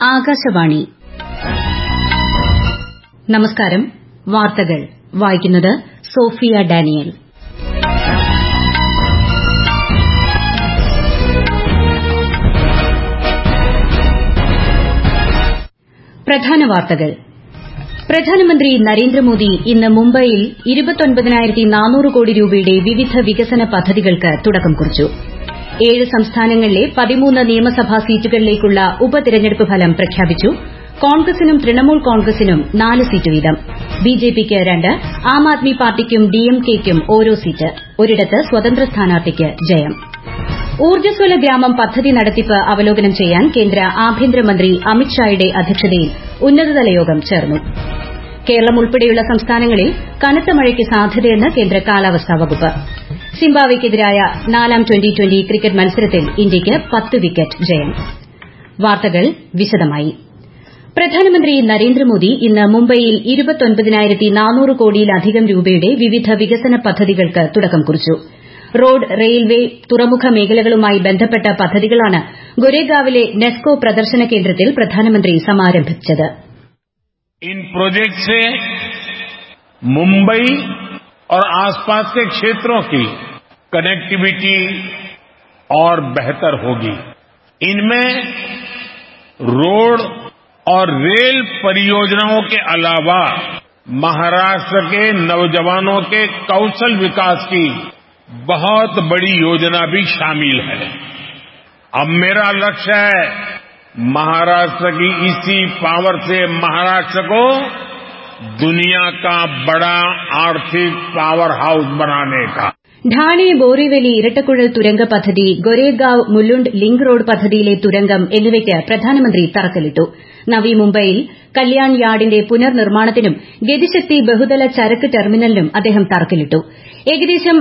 ആകാശവാണി നമസ്കാരം വാർത്തകൾ വായിക്കുന്നത് സോഫിയ ഡാനിയൽ പ്രധാന വാർത്തകൾ പ്രധാനമന്ത്രി നരേന്ദ്രമോദി ഇന്ന് മുംബൈയിൽ കോടി രൂപയുടെ വിവിധ വികസന പദ്ധതികൾക്ക് തുടക്കം കുറിച്ചു ഏഴ് സംസ്ഥാനങ്ങളിലെ പതിമൂന്ന് നിയമസഭാ സീറ്റുകളിലേക്കുള്ള ഉപതെരഞ്ഞെടുപ്പ് ഫലം പ്രഖ്യാപിച്ചു കോൺഗ്രസിനും തൃണമൂൽ കോൺഗ്രസിനും നാല് സീറ്റ് വീതം ബിജെപിക്ക് രണ്ട് ആം ആദ്മി പാർട്ടിക്കും ഡിഎംകെയ്ക്കും ഓരോ സീറ്റ് ഒരിടത്ത് സ്വതന്ത്ര സ്ഥാനാർത്ഥിക്ക് ജയം ഊർജ്ജസ്വല ഗ്രാമം പദ്ധതി നടത്തിപ്പ് അവലോകനം ചെയ്യാൻ കേന്ദ്ര ആഭ്യന്തരമന്ത്രി അമിത്ഷായുടെ അധ്യക്ഷതയിൽ ഉന്നതതല യോഗം ചേർന്നു കേരളം ഉൾപ്പെടെയുള്ള സംസ്ഥാനങ്ങളിൽ കനത്ത മഴയ്ക്ക് സാധ്യതയെന്ന് കേന്ദ്ര കാലാവസ്ഥാ വകുപ്പ് സിംബാബ്വെയ്ക്കെതിരായ നാലാം ട്വന്റി ട്വന്റി ക്രിക്കറ്റ് മത്സരത്തിൽ ഇന്ത്യയ്ക്ക് പത്ത് വിക്കറ്റ് ജയം വാർത്തകൾ വിശദമായി പ്രധാനമന്ത്രി നരേന്ദ്രമോദി ഇന്ന് മുംബൈയിൽ കോടിയിലധികം രൂപയുടെ വിവിധ വികസന പദ്ധതികൾക്ക് തുടക്കം കുറിച്ചു റോഡ് റെയിൽവേ തുറമുഖ മേഖലകളുമായി ബന്ധപ്പെട്ട പദ്ധതികളാണ് ഗൊരേഗാവിലെ നെസ്കോ പ്രദർശന കേന്ദ്രത്തിൽ പ്രധാനമന്ത്രി സമാരംഭിച്ചത് इन प्रोजेक्ट से मुंबई और आसपास के क्षेत्रों की कनेक्टिविटी और बेहतर होगी इनमें रोड और रेल परियोजनाओं के अलावा महाराष्ट्र के नौजवानों के कौशल विकास की बहुत बड़ी योजना भी शामिल है अब मेरा लक्ष्य है महाराष्ट्र की इसी पावर से महाराष्ट्र को दुनिया का बड़ा आर्थिक पावर हाउस बनाने का ഠാണെ ബോറിവലി ഇരട്ടക്കുഴൽ തുരങ്ക പദ്ധതി ഗൊരേഗാവ് മുലുണ്ട് ലിങ്ക് റോഡ് പദ്ധതിയിലെ തുരങ്കം എന്നിവയ്ക്ക് പ്രധാനമന്ത്രി തറക്കല്ലിട്ടു നവി മുംബൈയിൽ കല്യാൺ യാർഡിന്റെ പുനർനിർമ്മാണത്തിനും ഗതിശക്തി ബഹുതല ചരക്ക് ടെർമിനലിനും അദ്ദേഹം തറക്കല്ലിട്ടു ഏകദേശം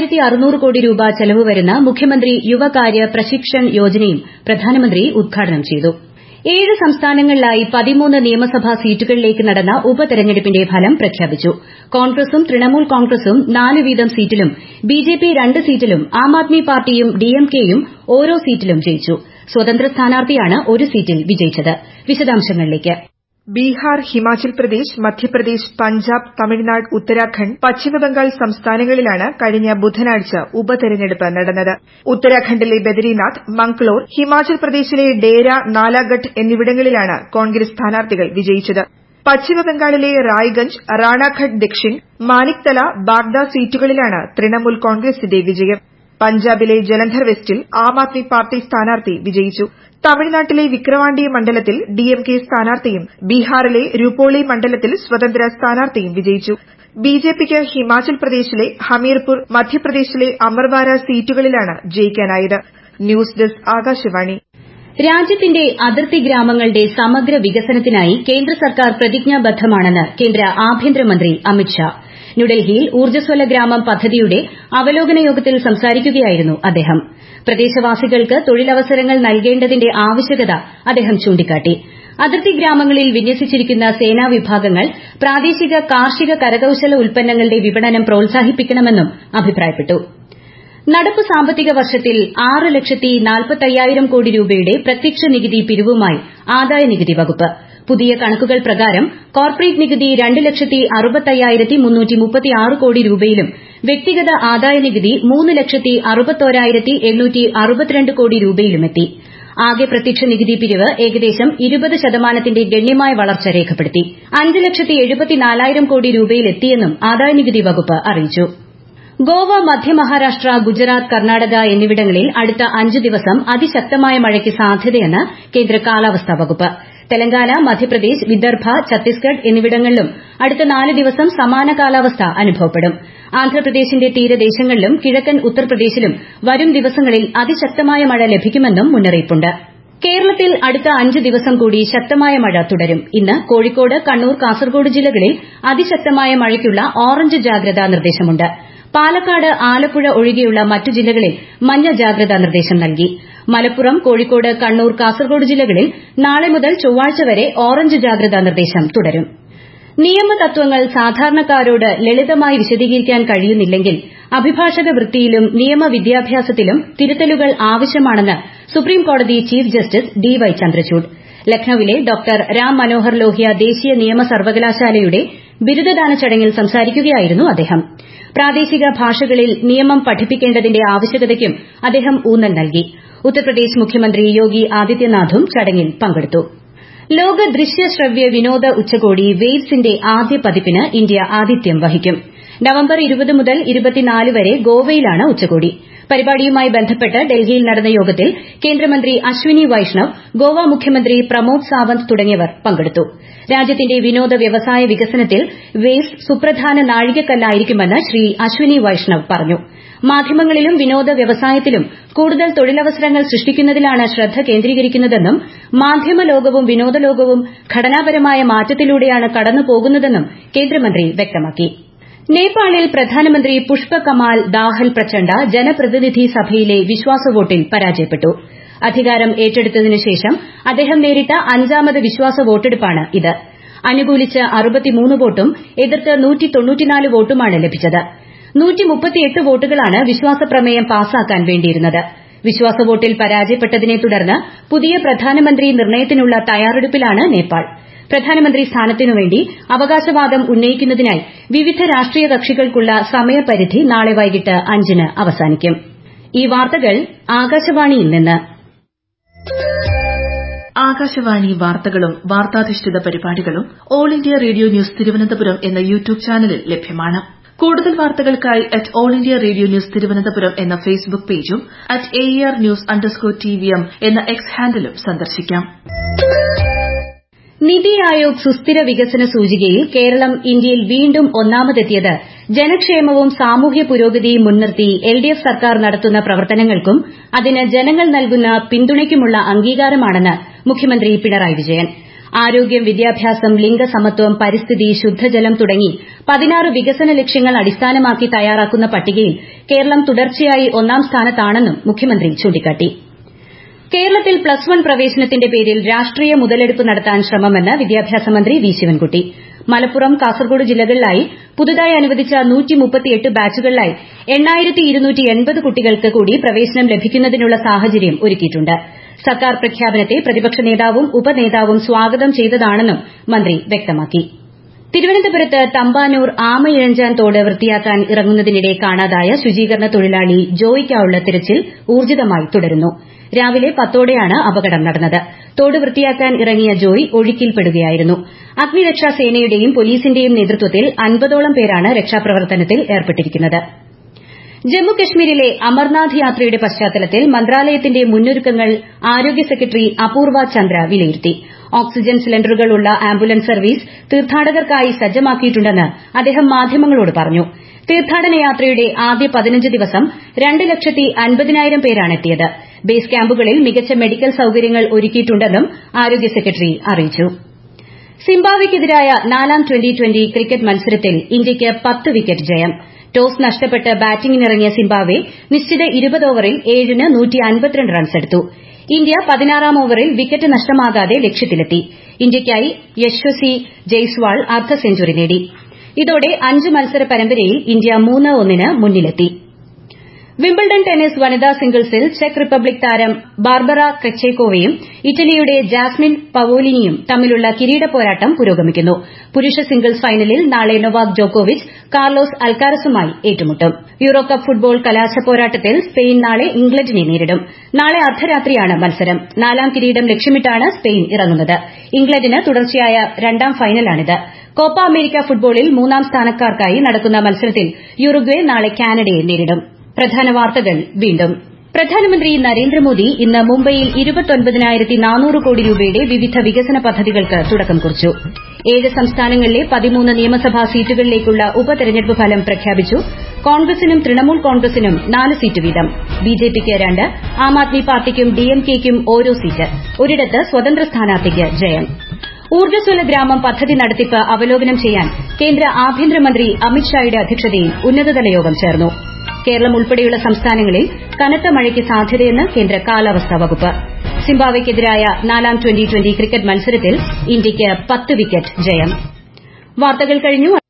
കോടി രൂപ ചെലവ് വരുന്ന മുഖ്യമന്ത്രി യുവകാര്യ പ്രശിക്ഷൺ യോജനയും പ്രധാനമന്ത്രി ഉദ്ഘാടനം ചെയ്തു ഏഴ് സംസ്ഥാനങ്ങളിലായി പതിമൂന്ന് നിയമസഭാ സീറ്റുകളിലേക്ക് നടന്ന ഉപതെരഞ്ഞെടുപ്പിന്റെ ഫലം പ്രഖ്യാപിച്ചു കോൺഗ്രസും തൃണമൂൽ കോൺഗ്രസും നാല് വീതം സീറ്റിലും ബിജെപി രണ്ട് സീറ്റിലും ആം ആദ്മി പാർട്ടിയും ഡിഎംകെയും ഓരോ സീറ്റിലും ജയിച്ചു സ്വതന്ത്ര സ്ഥാനാർത്ഥിയാണ് ഒരു സീറ്റിൽ വിജയിച്ചത് വിശദാംശങ്ങളിലേക്ക് ബീഹാർ ഹിമാചൽ പ്രദേശ് മധ്യപ്രദേശ് പഞ്ചാബ് തമിഴ്നാട് ഉത്തരാഖണ്ഡ് പശ്ചിമബംഗാൾ സംസ്ഥാനങ്ങളിലാണ് കഴിഞ്ഞ ബുധനാഴ്ച ഉപതെരഞ്ഞെടുപ്പ് നടന്നത് ഉത്തരാഖണ്ഡിലെ ബദരിനാഥ് മംഗ്ലോർ ഹിമാചൽ പ്രദേശിലെ ഡേര നാലാഗഡ് എന്നിവിടങ്ങളിലാണ് കോൺഗ്രസ് സ്ഥാനാർത്ഥികൾ വിജയിച്ചത് പശ്ചിമബംഗാളിലെ റായ്ഗഞ്ച് റാണാഘട്ട് ദക്ഷിൺ മാനിക്തല ബാഗ്ദ സീറ്റുകളിലാണ് തൃണമൂൽ കോൺഗ്രസിന്റെ വിജയം പഞ്ചാബിലെ ജലന്ധർ വെസ്റ്റിൽ ആം ആദ്മി പാർട്ടി സ്ഥാനാർത്ഥി വിജയിച്ചു തമിഴ്നാട്ടിലെ വിക്രവാണ്ടി മണ്ഡലത്തിൽ ഡിഎംകെ സ്ഥാനാർത്ഥിയും ബീഹാറിലെ രൂപോളി മണ്ഡലത്തിൽ സ്വതന്ത്ര സ്ഥാനാർത്ഥിയും വിജയിച്ചു ബിജെപിക്ക് ഹിമാചൽ പ്രദേശിലെ ഹമീർപൂർ മധ്യപ്രദേശിലെ അമർവാര സീറ്റുകളിലാണ് ജയിക്കാനായത് ന്യൂസ് ഡെസ്ക് ആകാശവാണി രാജ്യത്തിന്റെ അതിർത്തി ഗ്രാമങ്ങളുടെ സമഗ്ര വികസനത്തിനായി കേന്ദ്ര സർക്കാർ പ്രതിജ്ഞാബദ്ധമാണെന്ന് കേന്ദ്ര ആഭ്യന്തരമന്ത്രി അമിത്ഷാ ന്യൂഡൽഹിയിൽ ഊർജ്ജസ്വല ഗ്രാമം പദ്ധതിയുടെ അവലോകന യോഗത്തിൽ സംസാരിക്കുകയായിരുന്നു അദ്ദേഹം പ്രദേശവാസികൾക്ക് തൊഴിലവസരങ്ങൾ നൽകേണ്ടതിന്റെ ആവശ്യകത അദ്ദേഹം ചൂണ്ടിക്കാട്ടി അതിർത്തി ഗ്രാമങ്ങളിൽ വിന്യസിച്ചിരിക്കുന്ന സേനാ വിഭാഗങ്ങൾ പ്രാദേശിക കാർഷിക കരകൌശല ഉൽപ്പന്നങ്ങളുടെ വിപണനം പ്രോത്സാഹിപ്പിക്കണമെന്നും അഭിപ്രായപ്പെട്ടു നടപ്പ് സാമ്പത്തിക വർഷത്തിൽ ആറ് ലക്ഷത്തി നാൽപ്പത്തയ്യായിരം കോടി രൂപയുടെ പ്രത്യക്ഷ നികുതി പിരിവുമായി ആദായനികുതി വകുപ്പ് പുതിയ കണക്കുകൾ പ്രകാരം കോർപ്പറേറ്റ് നികുതി രണ്ട് ലക്ഷത്തി അറുപത്തയ്യായിരത്തി മുന്നൂറ്റി മുപ്പത്തിയാറ് കോടി രൂപയിലും വ്യക്തിഗത ആദായനികുതി മൂന്ന് ലക്ഷത്തി അറുപത്തോരായിരത്തി എണ്ണൂറ്റി അറുപത്തിരണ്ട് കോടി രൂപയിലുമെത്തി ആകെ പ്രത്യക്ഷ നികുതി പിരിവ് ഏകദേശം ഇരുപത് ശതമാനത്തിന്റെ ഗണ്യമായ വളർച്ച രേഖപ്പെടുത്തി അഞ്ച് ലക്ഷത്തി എഴുപത്തിനാലായിരം കോടി രൂപയിലെത്തിയെന്നും ആദായനികുതി വകുപ്പ് അറിയിച്ചു ഗോവ മധ്യ മഹാരാഷ്ട്ര ഗുജറാത്ത് കർണാടക എന്നിവിടങ്ങളിൽ അടുത്ത അഞ്ച് ദിവസം അതിശക്തമായ മഴയ്ക്ക് സാധ്യതയെന്ന് കേന്ദ്ര കാലാവസ്ഥാ വകുപ്പ് തെലങ്കാന മധ്യപ്രദേശ് വിദർഭ ഛത്തീസ്ഗഡ് എന്നിവിടങ്ങളിലും അടുത്ത നാല് ദിവസം സമാന കാലാവസ്ഥ അനുഭവപ്പെടും ആന്ധ്രാപ്രദേശിന്റെ തീരദേശങ്ങളിലും കിഴക്കൻ ഉത്തർപ്രദേശിലും വരും ദിവസങ്ങളിൽ അതിശക്തമായ മഴ ലഭിക്കുമെന്നും മുന്നറിയിപ്പുണ്ട് കേരളത്തിൽ അടുത്ത അഞ്ച് ദിവസം കൂടി ശക്തമായ മഴ തുടരും ഇന്ന് കോഴിക്കോട് കണ്ണൂർ കാസർഗോഡ് ജില്ലകളിൽ അതിശക്തമായ മഴയ്ക്കുള്ള ഓറഞ്ച് ജാഗ്രതാ നിർദ്ദേശമുണ്ട് പാലക്കാട് ആലപ്പുഴ ഒഴികെയുള്ള മറ്റു ജില്ലകളിൽ മഞ്ഞ ജാഗ്രതാ നിർദ്ദേശം നൽകി മലപ്പുറം കോഴിക്കോട് കണ്ണൂർ കാസർഗോഡ് ജില്ലകളിൽ നാളെ മുതൽ ചൊവ്വാഴ്ച വരെ ഓറഞ്ച് ജാഗ്രതാ നിർദ്ദേശം തുടരും നിയമതത്വങ്ങൾ സാധാരണക്കാരോട് ലളിതമായി വിശദീകരിക്കാൻ കഴിയുന്നില്ലെങ്കിൽ അഭിഭാഷക വൃത്തിയിലും നിയമവിദ്യാഭ്യാസത്തിലും തിരുത്തലുകൾ ആവശ്യമാണെന്ന് സുപ്രീംകോടതി chief justice D Y Chandrachud ലക്നൌവിലെ ഡോക്ടർ രാം മനോഹർ ലോഹ്യ ദേശീയ നിയമ സർവകലാശാലയുടെ ബിരുദദാന ചടങ്ങിൽ സംസാരിക്കുകയായിരുന്നു അദ്ദേഹം പ്രാദേശിക ഭാഷകളിൽ നിയമം പഠിപ്പിക്കേണ്ടതിന്റെ ആവശ്യകതയ്ക്കും അദ്ദേഹം ഊന്നൽ നൽകി ഉത്തർപ്രദേശ് മുഖ്യമന്ത്രി യോഗി ആദിത്യനാഥും ചടങ്ങിൽ പങ്കെടുത്തു ലോക ദൃശ്യ ശ്രവ്യ വിനോദ ഉച്ചകോടി വേവ്സിന്റെ ആദ്യ പതിപ്പിന് ഇന്ത്യ ആതിഥ്യം വഹിക്കും നവംബർ ഇരുപത് മുതൽ ഇരുപത്തിനാല് വരെ ഗോവയിലാണ് ഉച്ചകോടി പരിപാടിയുമായി ബന്ധപ്പെട്ട് ഡൽഹിയിൽ നടന്ന യോഗത്തിൽ കേന്ദ്രമന്ത്രി അശ്വിനി വൈഷ്ണവ് ഗോവ മുഖ്യമന്ത്രി പ്രമോദ് സാവന്ത് തുടങ്ങിയവർ പങ്കെടുത്തു രാജ്യത്തിന്റെ വിനോദ വ്യവസായ വികസനത്തിൽ വേവ്സ് സുപ്രധാന നാഴികക്കല്ലായിരിക്കുമെന്ന് ശ്രീ അശ്വിനി വൈഷ്ണവ് പറഞ്ഞു മാധ്യമങ്ങളിലും വിനോദ വ്യവസായത്തിലും കൂടുതൽ തൊഴിലവസരങ്ങൾ സൃഷ്ടിക്കുന്നതിലാണ് ശ്രദ്ധ കേന്ദ്രീകരിക്കുന്നതെന്നും മാധ്യമ ലോകവും വിനോദ ലോകവും ഘടനാപരമായ മാറ്റത്തിലൂടെയാണ് കടന്നുപോകുന്നതെന്നും കേന്ദ്രമന്ത്രി വ്യക്തമാക്കി നേപ്പാളിൽ പ്രധാനമന്ത്രി പുഷ്പ കമാൽ ദാഹൽ പ്രചണ്ഡ ജനപ്രതിനിധി സഭയിലെ വിശ്വാസ വോട്ടിൽ പരാജയപ്പെട്ടു അധികാരം ഏറ്റെടുത്തതിനു ശേഷം അദ്ദേഹം നേരിട്ട അഞ്ചാമത് വിശ്വാസ വോട്ടെടുപ്പാണ് ഇത് അനുകൂലിച്ച് അറുപത്തിമൂന്ന് വോട്ടും എതിർത്ത് വോട്ടുമാണ് ലഭിച്ചത് വോട്ടുകളാണ് വിശ്വാസ പ്രമേയം പാസാക്കാൻ വേണ്ടിയിരുന്നത് വിശ്വാസ വോട്ടിൽ പരാജയപ്പെട്ടതിനെ തുടർന്ന് പുതിയ പ്രധാനമന്ത്രി നിർണയത്തിനുള്ള തയ്യാറെടുപ്പിലാണ് നേപ്പാൾ പ്രധാനമന്ത്രി സ്ഥാനത്തിനുവേണ്ടി അവകാശവാദം ഉന്നയിക്കുന്നതിനായി വിവിധ രാഷ്ട്രീയ കക്ഷികൾക്കുള്ള സമയപരിധി നാളെ വൈകിട്ട് അഞ്ചിന് അവസാനിക്കും ഈ വാർത്തകൾ ആകാശവാണിയിൽ നിന്ന് ആകാശവാണി വാർത്തകളും വാർത്താധിഷ്ഠിത പരിപാടികളും All India Radio news Thiruvananthapuram എന്ന യൂട്യൂബ് ചാനലിൽ ലഭ്യമാണ് കൂടുതൽ വാർത്തകൾക്കായി at All India Radio news Thiruvananthapuram എന്ന ഫേസ്ബുക്ക് പേജും at A R news underscore T V M എന്ന എക്സ് ഹാൻഡിലും സന്ദർശിക്കാം നിതി ആയോഗ് സുസ്ഥിര വികസന സൂചികയിൽ കേരളം ഇന്ത്യയിൽ വീണ്ടും ഒന്നാമതെത്തിയത് ജനക്ഷേമവും സാമൂഹ്യ പുരോഗതിയും മുൻനിർത്തി എൽഡിഎഫ് സർക്കാർ നടത്തുന്ന പ്രവർത്തനങ്ങൾക്കും അതിന് ജനങ്ങൾ നൽകുന്ന പിന്തുണയ്ക്കുമുള്ള അംഗീകാരമാണെന്ന് മുഖ്യമന്ത്രി പിണറായി വിജയൻ ആരോഗ്യം വിദ്യാഭ്യാസം ലിംഗസമത്വം പരിസ്ഥിതി ശുദ്ധജലം തുടങ്ങി പതിനാറ് വികസന ലക്ഷ്യങ്ങൾ അടിസ്ഥാനമാക്കി തയ്യാറാക്കുന്ന പട്ടികയിൽ കേരളം തുടർച്ചയായി ഒന്നാം സ്ഥാനത്താണെന്നും മുഖ്യമന്ത്രി ചൂണ്ടിക്കാട്ടി കേരളത്തിൽ പ്ലസ് വൺ പ്രവേശനത്തിന്റെ പേരിൽ രാഷ്ട്രീയ മുതലെടുപ്പ് നടത്താൻ ശ്രമമെന്ന് വിദ്യാഭ്യാസ മന്ത്രി വി ശിവൻകുട്ടി മലപ്പുറം കാസർഗോഡ് ജില്ലകളിലായി പുതുതായി അനുവദിച്ച ബാച്ചുകളിലായി കുട്ടികൾക്ക് കൂടി പ്രവേശനം ലഭിക്കുന്നതിനുള്ള സാഹചര്യം ഒരുക്കിയിട്ടുണ്ട് സർക്കാർ പ്രഖ്യാപനത്തെ പ്രതിപക്ഷ നേതാവും ഉപനേതാവും സ്വാഗതം ചെയ്തതാണെന്നും മന്ത്രി വ്യക്തമാക്കി തിരുവനന്തപുരത്ത് തമ്പാനൂർ ആമയിഴഞ്ചാൻ തോട് വൃത്തിയാക്കാൻ ഇറങ്ങുന്നതിനിടെ കാണാതായ ശുചീകരണ തൊഴിലാളി ജോയിക്കായുള്ള തിരച്ചിൽ ഊർജിതമായി തുടരുന്നു രാവിലെ പത്തോടെയാണ് അപകടം നടന്നത് തോട് വൃത്തിയാക്കാൻ ഇറങ്ങിയ ജോയ് ഒഴുക്കിൽപ്പെടുകയായിരുന്നു അഗ്നിരക്ഷാ സേനയുടെയും പോലീസിന്റെയും നേതൃത്വത്തിൽ അൻപതോളം പേരാണ് രക്ഷാപ്രവർത്തനത്തിൽ ഏർപ്പെട്ടിരിക്കുന്നത് ജമ്മുകശ്മീരിലെ അമർനാഥ് യാത്രയുടെ പശ്ചാത്തലത്തിൽ മന്ത്രാലയത്തിന്റെ മുന്നൊരുക്കങ്ങൾ ആരോഗ്യ സെക്രട്ടറി അപൂർവ ചന്ദ്ര വിലയിരുത്തി ഓക്സിജൻ സിലിണ്ടറുകളുള്ള ആംബുലൻസ് സർവീസ് തീർത്ഥാടകർക്കായി സജ്ജമാക്കിയിട്ടുണ്ടെന്ന് അദ്ദേഹം മാധ്യമങ്ങളോട് പറഞ്ഞു തീർത്ഥാടന യാത്രയുടെ ആദ്യ പതിനഞ്ച് ദിവസം രണ്ട് ലക്ഷത്തി അൻപതിനായിരം പേരാണ് എത്തിയത് ബേസ് ക്യാമ്പുകളിൽ മികച്ച മെഡിക്കൽ സൌകര്യങ്ങൾ ഒരുക്കിയിട്ടുണ്ടെന്നും ആരോഗ്യ സെക്രട്ടറി അറിയിച്ചു സിംബാബ്വെയ്ക്കെതിരായ നാലാം ട്വന്റി ട്വന്റി ക്രിക്കറ്റ് മത്സരത്തിൽ ഇന്ത്യയ്ക്ക് പത്ത് വിക്കറ്റ് ജയം ടോസ് നഷ്ടപ്പെട്ട് ബാറ്റിംഗിനിറങ്ങിയ സിംബാബ്വെ നിശ്ചിത ഇരുപത് ഓവറിൽ ഏഴിന് റൺസെടുത്തു ഇന്ത്യ പതിനാറാം ഓവറിൽ വിക്കറ്റ് നഷ്ടമാകാതെ ലക്ഷ്യത്തിലെത്തി ഇന്ത്യയ്ക്കായി യശസ്വി ജയ്സ്വാൾ അർദ്ധ സെഞ്ചുറി നേടി ഇതോടെ അഞ്ച് മത്സര പരമ്പരയിൽ ഇന്ത്യ മൂന്ന് ഒന്നിന് മുന്നിലെത്തി വിംബിൾഡൺ ടെന്നീസ് വനിതാ സിംഗിൾസിൽ ചെക്ക് റിപ്പബ്ലിക് താരം ബാർബറ ക്രെച്ചേക്കോവയും ഇറ്റലിയുടെ ജാസ്മിൻ പവോലിനിയും തമ്മിലുള്ള കിരീട പോരാട്ടം പുരോഗമിക്കുന്നു പുരുഷ സിംഗിൾസ് ഫൈനലിൽ നാളെ നൊവാക് ജോക്കോവിച്ച് കാർലോസ് അൽക്കാരസുമായി ഏറ്റുമുട്ടും യൂറോ കപ്പ് ഫുട്ബോൾ കലാശ പോരാട്ടത്തിൽ സ്പെയിൻ നാളെ ഇംഗ്ലണ്ടിനെ നേരിടും നാളെ അർദ്ധരാത്രിയാണ് മത്സരം നാലാം കിരീടം ലക്ഷ്യമിട്ടാണ് സ്പെയിൻ ഇറങ്ങുന്നത് ഇംഗ്ലണ്ടിന് തുടർച്ചയായ രണ്ടാം ഫൈനലാണിത് കോപ്പ അമേരിക്ക ഫുട്ബോളിൽ മൂന്നാം സ്ഥാനക്കാർക്കായി നടക്കുന്ന മത്സരത്തിൽ യുറുഗ്വെ നാളെ കാനഡയെ നേരിടും പ്രധാന വാർത്തകൾ വീണ്ടും പ്രധാനമന്ത്രി നരേന്ദ്രമോദി ഇന്ന് മുംബൈയിൽ ഇരുപത്തൊൻപതിനായിരത്തി നാനൂറ് കോടി രൂപയുടെ വിവിധ വികസന പദ്ധതികൾക്ക് തുടക്കം കുറിച്ചു ഏഴ് സംസ്ഥാനങ്ങളിലെ പതിമൂന്ന് നിയമസഭാ സീറ്റുകളിലേക്കുള്ള ഉപതെരഞ്ഞെടുപ്പ് ഫലം പ്രഖ്യാപിച്ചു കോൺഗ്രസിനും തൃണമൂൽ കോൺഗ്രസിനും നാല് സീറ്റ് വീതം ബിജെപിക്ക് രണ്ട് ആം ആദ്മി പാർട്ടിക്കും ഡിഎംകെയ്ക്കും ഓരോ സീറ്റ് ഒരിടത്ത് സ്വതന്ത്ര സ്ഥാനാർത്ഥിക്ക് ജയം ഊർജ്ജസ്വല ഗ്രാമം പദ്ധതി നടത്തിപ്പ് അവലോകനം ചെയ്യാൻ കേന്ദ്ര ആഭ്യന്തരമന്ത്രി അമിത്ഷായുടെ അധ്യക്ഷതയിൽ ഉന്നതതല യോഗം ചേർന്നു കേരളം ഉൾപ്പെടെയുള്ള സംസ്ഥാനങ്ങളിൽ കനത്ത മഴയ്ക്ക് സാധ്യതയെന്ന് കേന്ദ്ര കാലാവസ്ഥാ വകുപ്പ് സിംബാബ്വെയ്ക്കെതിരായ നാലാം ട്വന്റി ട്വന്റി ക്രിക്കറ്റ് മത്സരത്തിൽ ഇന്ത്യയ്ക്ക് പത്ത് വിക്കറ്റ് ജയം വാർത്തകൾ കഴിഞ്ഞു